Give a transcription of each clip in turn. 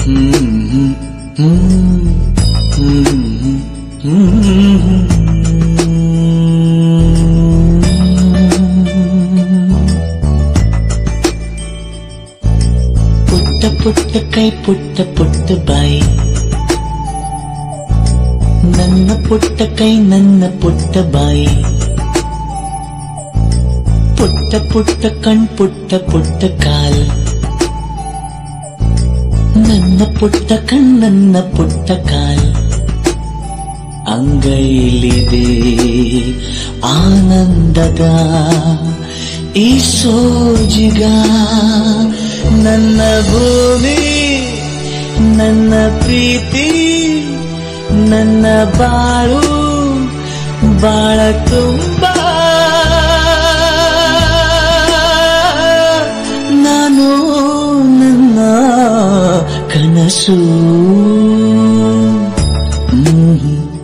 ಪುಟ್ಟ ಪುಟ್ಟ ಕೈ ಪುಟ್ಟ ಪುಟ್ಟ ಬಾಯಿ ನನ್ನ ಪುಟ್ಟ ಕೈ ನನ್ನ ಪುಟ್ಟ ಬಾಯಿ ಪುಟ್ಟ ಪುಟ್ಟ ಕಣ್ ಪುಟ್ಟ ಪುಟ್ಟ ಕಾಲ್ ನನ್ನ ಪುಟ್ಟ ಕಣ್ ನನ್ನ ಪುಟ್ಟ ಕಾಲ್ ಅಂಗೈಲಿದೆ ಆನಂದದ ಈ ಸೋಜಿಗ ನನ್ನ ಭೂಮಿ ನನ್ನ ಪ್ರೀತಿ ನನ್ನ ಬಾಳು ಬಾಳ ತುಂಬ ನಾನು ನನ್ನ ಕನಸು ಹ್ಮ್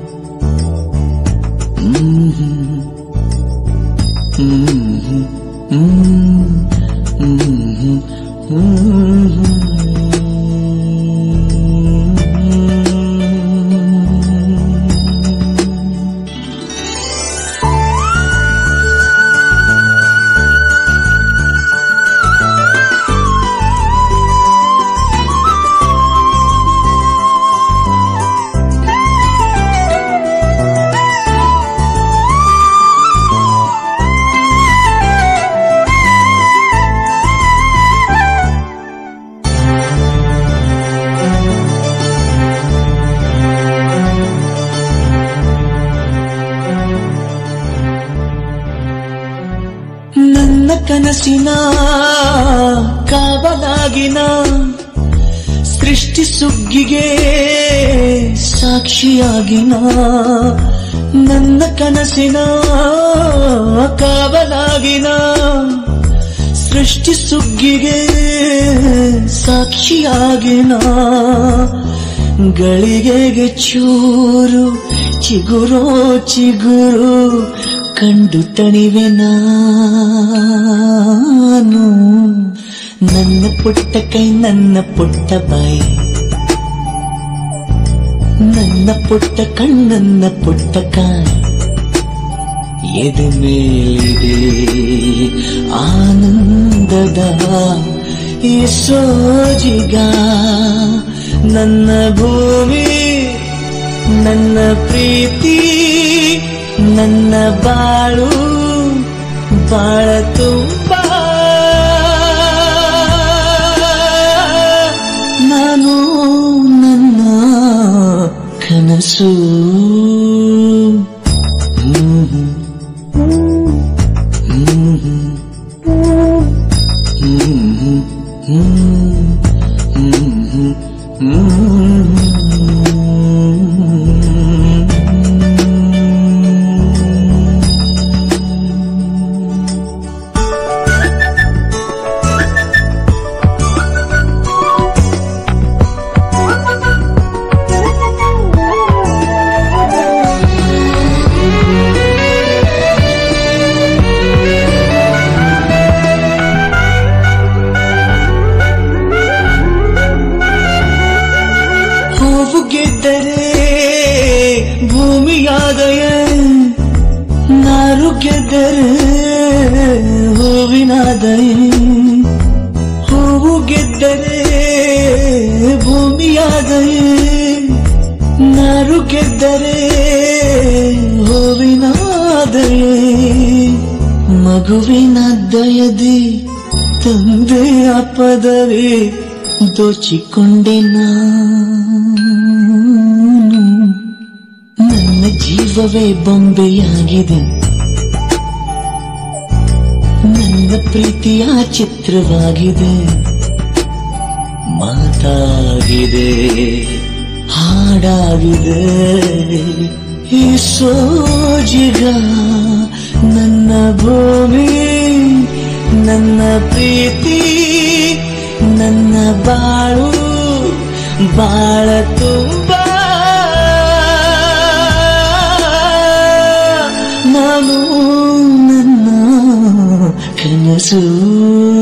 ನನ್ನ ಕನಸಿನ ಕಾವಲಾಗಿನ ಸೃಷ್ಟಿ ಸುಗ್ಗಿಗೆ ಸಾಕ್ಷಿಯಾಗಿನ ನನ್ನ ಕನಸಿನ ಕಾವಲಾಗಿನ ಸೃಷ್ಟಿ ಸುಗ್ಗಿಗೆ ಸಾಕ್ಷಿಯಾಗಿನ ಗಳಿಗೆಗೆ ಚೂರು ಚಿಗುರೋ ಚಿಗುರು ಕಂಡು ತಣಿವೆ ನಾನು ನನ್ನ ಪುಟ್ಟ ಕೈ ನನ್ನ ಪುಟ್ಟ ಬಾಯಿ ನನ್ನ ಪುಟ್ಟ ಕಣ್ಣನ್ನ ಪುಟ್ಟ ಕಾಯಿ ಎದೆ ಮೇಲಿದೆ ಆನಂದದ ಈ ಸೋಜಿಗ ನನ್ನ ಭೂಮಿ ನನ್ನ ಪ್ರೀತಿ ನನ್ನ ಬಾಳು ಬಾಳ ತುಂಬ ನಾನು ನನ್ನ ಕನಸು ಹೂವು ಗೆದ್ದರೆ ಭೂಮಿಯಾದಯ ನಾರು ಗೆದ್ದರೆ ಹೂವಿನಾದಯ ಹೂವು ಗೆದ್ದರೆ ಭೂಮಿಯಾದಯ ನಾರು ಗೆದ್ದರೆ ಹೂವಿನಾದಯ ಮಗುವಿನ ದಯದಿ ತಂದೆಯ ಪದವಿ ದೋಚಿಕೊಂಡೆ ನಾನು ನನ್ನ ಜೀವವೇ ಬೊಂಬೆಯಾಗಿದೆ ನನ್ನ ಪ್ರೀತಿಯ ಚಿತ್ರವಾಗಿದೆ ಮಾತಾಗಿದೆ ಹಾಡಾಗಿದೆ ಈ ಸೋಜಿಗ ನನ್ನ ಭೂಮಿ ನನ್ನ ಪ್ರೀತಿ ನನ್ನ ಬಾಳು ಬಾಳ ತುಂಬ ನಾನು ನನ್ನ ಕನಸು